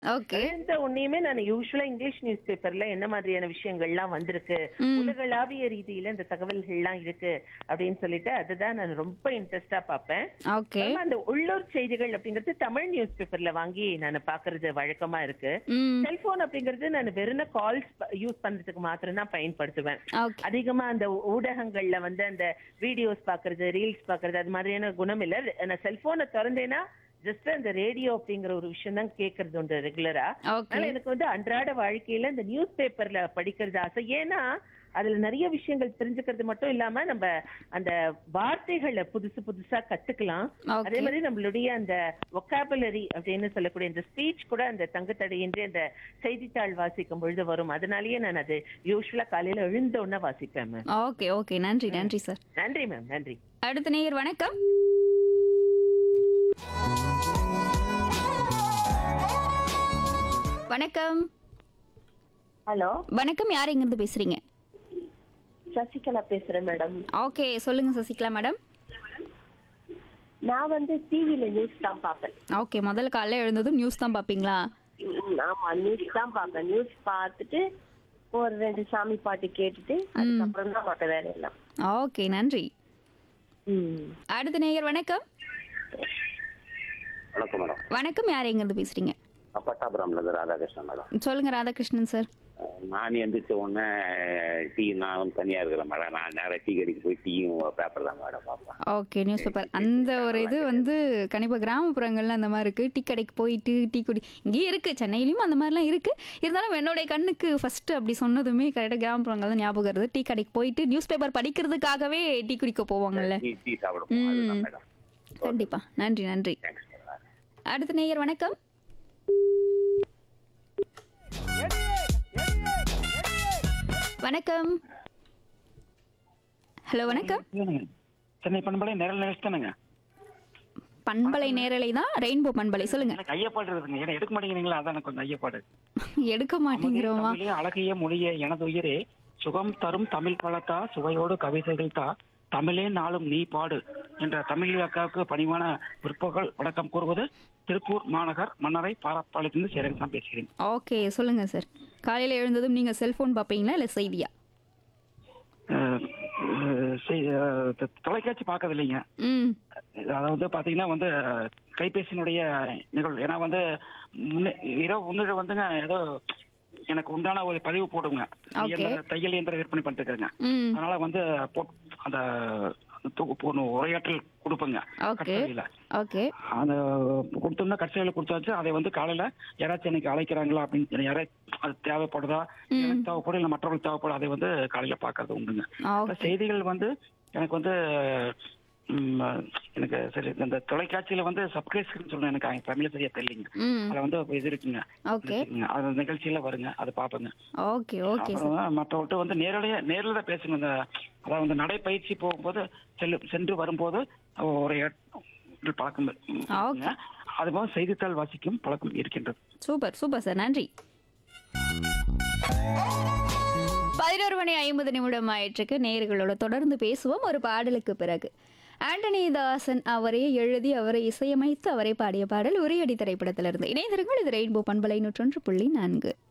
Okay எழுந்த உடனேயுமே நான் யூஸ்வலா இங்கிலீஷ் நியூஸ் பேப்பர்ல என்ன மாதிரியான விஷயங்கள்லாம் வந்திருக்கு உலகளாவிய ரீதியில இந்த தகவல்கள்லாம் இருக்கு அப்படின்னு சொல்லிட்டு அதுதான் நான் ரொம்ப இன்ட்ரெஸ்டா பார்ப்பேன் ஓகே ஆனா, அந்த உள்ளூர் செய்திகள் அப்படிங்கிறது தமிழ் நியூஸ் பேப்பர்ல வாங்கி நான் பாக்குறது வழக்கமா இருக்கு ம் செல்போன் அப்படிங்கிறது நான் வெறும் கால்ஸ் யூஸ் பண்றதுக்கு மாத்திரம் தான் பயன்படுத்துவேன் ஓகே அதிகமா அந்த ஊடகங்கள்ல வந்து அந்த வீடியோஸ் பாக்குறது ரீல்ஸ் பாக்குறது அது மாதிரியான குணம் இல்ல நான் செல்போனை திறந்தேன்னா ஜஸ்ட் அந்த ரேடியோ அப்படிங்கிற ஒரு விஷயம் தான் கேட்கறது உண்டு ரெகுலரா ஓகே அதனால எனக்கு வந்து அன்றாட வாழ்க்கையில இந்த நியூஸ் பேப்பர்ல படிக்கிறது ஆசை ஏன்னா அதுல நிறைய விஷயங்கள் தெரிஞ்சுக்கிறது மட்டும் இல்லாம நம்ம அந்த வார்த்தைகளை புதுசு புதுசா கத்துக்கலாம் ஓகே அதே மாதிரி நம்மளுடைய அந்த ஒக்காபுலரி அப்படின்னு சொல்லக்கூடிய இந்த ஸ்பீச் கூட அந்த தங்குத்தடையின்றி அந்த செய்தித்தாள் வாசிக்கும் பொழுது வரும் அதனாலயே நான் அது யூஸ்வலா காலையில எழுந்த உடனே வாசிப்பேன் மேம் ஓகே ஓகே நன்றி நன்றி சார் நன்றி மேம் நன்றி அடுத்த நேயர் வணக்கம் வணக்கம் ஹலோ வணக்கம் யார் எங்கிருந்து பேசுறீங்க சசிகலா பேசுறேன் மேடம் ஓகே சொல்லுங்க சசிகலா மேடம் நான் வந்து டிவில நியூஸ் தான் பார்ப்பேன் ஓகே முதல்ல காலைல எழுந்ததும் நியூஸ் தான் பார்ப்பீங்களா ம், ஆமா நியூஸ் தான் பார்ப்பேன் நியூஸ் பார்த்துட்டு ஒரு ரெண்டு சாமி பாட்டு கேட்டுட்டு அதுக்கப்புறம் தான் மற்ற வேலையெல்லாம் ஓகே நன்றி ம் அடுத்த நேயர் வணக்கம் வணக்கம் மேடம் வணக்கம் யார் எங்கிருந்து பேசுறீங்க பட்டாபுரம்ல இருந்து ராதாகிருஷ்ணன் மேடம் சொல்லுங்க ராதாகிருஷ்ணன் சார் அஹ் நான் எந்திரிச்ச உடனே டீ நான் வந்து தனியாக இருக்கிறேன் மேடம் நான் நேராக டீ கடைக்கு போய் டீயும் பேப்பர் தான் மேடம் பார்ப்பேன் ஓகே நியூஸ் பேப்பர் அந்த ஒரு இது வந்து கண்டிப்பாக கிராமப்புறங்கள்ல அந்த மாதிரி இருக்குது டீ கடைக்கு போயிட்டு டீ குடி இங்கேயும் இருக்குது சென்னையிலையும் அந்த மாதிரிலாம் இருக்குது இருந்தாலும் என்னுடைய கண்ணுக்கு ஃபஸ்ட்டு அப்படி சொன்னதுமே கரெக்டாக கிராமப்புறங்கள் தான் ஞாபகம் வருது டீ கடைக்கு போயிட்டு நியூஸ் பேப்பர் படிக்கிறதுக்காகவே டீ குடிக்க போவாங்கல்ல டீ டீ சாப்பிடுவோம் அதுதான் மேடம் கண்டிப்பாக நன்றி நன்றி தேங்க்ஸ் மேடம் அடுத்த நேயர் வணக்கம் வணக்கம் ஹலோ வணக்கம் இல்லைங்க. சென்னை பண்பலை நிரல் நிகழ்ச்சி தானுங்க பண்பலை நேரலை தான் ரெயின்போ பண்பலை சொல்லுங்க எனக்கு ஐயப்பாடு இருக்குதுங்க ஏன்னா எடுக்க மாட்டேங்கிறீங்களா அதான் எனக்கு கொஞ்சம் ஐயப்பாடு எடுக்க மாட்டேங்கிறோமா தமிழே அழகிய மொழியே எனது உயிரே சுகம் தரும் தமிழ் பழத்தா சுவையோடு கவிதைகள் தா தமிழே நாளும் நீ பாடு என்ற தமிழ் அக்காவுக்கு பணிவான பிற்பகல் வணக்கம் கூறுவது திருப்பூர் மாநகர் மன்னரை பாராப்பாளையத்திலிருந்து சேரன் தான் பேசுகிறேன் ஓகே சொல்லுங்க சார் காலையில எழுந்ததும் நீங்க செல்போன் பார்ப்பீங்களா இல்ல செய்தியா அஹ், அஹ், செய்- அஹ், தொ- தொலைக்காட்சி பார்க்கறது இல்லைங்க ம் அதாவது பாத்தீங்கன்னா வந்து கைபேசியினுடைய நிகழ்வு ஏன்னா வந்து முன்ன- இரவு முன்னிட்டு வந்துங்க ஏதோ எனக்கு உண்டான ஒரு பதிவு போடுங்க Okay. இயந்திர- தையல் இயந்திரம் விற்பனை பண்ணிட்டு இருக்கேங்க ம் அதனால வந்து போட்- அந்த தொகுப்பு ஒண்ணு உரையாற்றல் கொடுப்பேங்க ஓகே கட்சவியில ஓகே அந்த கொடுத்தோம்னா கட்சவியில கொடுத்தாச்சு அதை வந்து காலையில யாராச்சும் எனக்கு அழைக்கிறாங்களா அப்படின்னு யாராச்சும் அது தேவைப்படுதா எனக்கு தேவைப்படும் இல்லை மற்றவங்களுக்கு தேவைப்படும் அதை வந்து காலையில பாக்குறது உண்டுங்க ஓகே செய்திகள் வந்து எனக்கு வந்து ம், எனக்கு சரி இந்த தொலைக்காட்சியில வந்து சப்ஸ்கிரைப்ஷன் சொல்லணும் எனக்கு தமிழ்ல சரியா தெரியலங்க ம் அதுல வந்து இது இருக்குங்க ஓகே இருக்குங்க. அது நிகழ்ச்சியில வருங்க அதை பாப்பேங்க ஓகே ஓகே சார் அப்புறம் மற்றவர்கிட்ட வந்து நேரடியா நேரில் தான் பேசுங்க இந்த அதாவது வந்து நடைப்பயிற்சி போகும்போது செல்லு சென்று வரும்போது ஒரு ஏ- பழக்கம் இருக்குங்க. அதுபோல செய்தித்தாள் வாசிக்கும் பழக்கம் இருக்கின்றது சூப்பர் சூப்பர் சார் நன்றி பதினோரு மணி ஐம்பது நிமிடம் ஆயிற்றுக்கு நேயர்களோட தொடர்ந்து பேசுவோம் ஒரு பாடலுக்கு பிறகு ஆண்டனி தாசன் அவரே எழுதி அவரை இசையமைத்து அவரை பாடிய பாடல் உரையடி திரைப்படத்திலிருந்து இணைந்திருங்கள் இது ரெயின்போ பண்பலை நூற்றொன்று புள்ளி நான்கு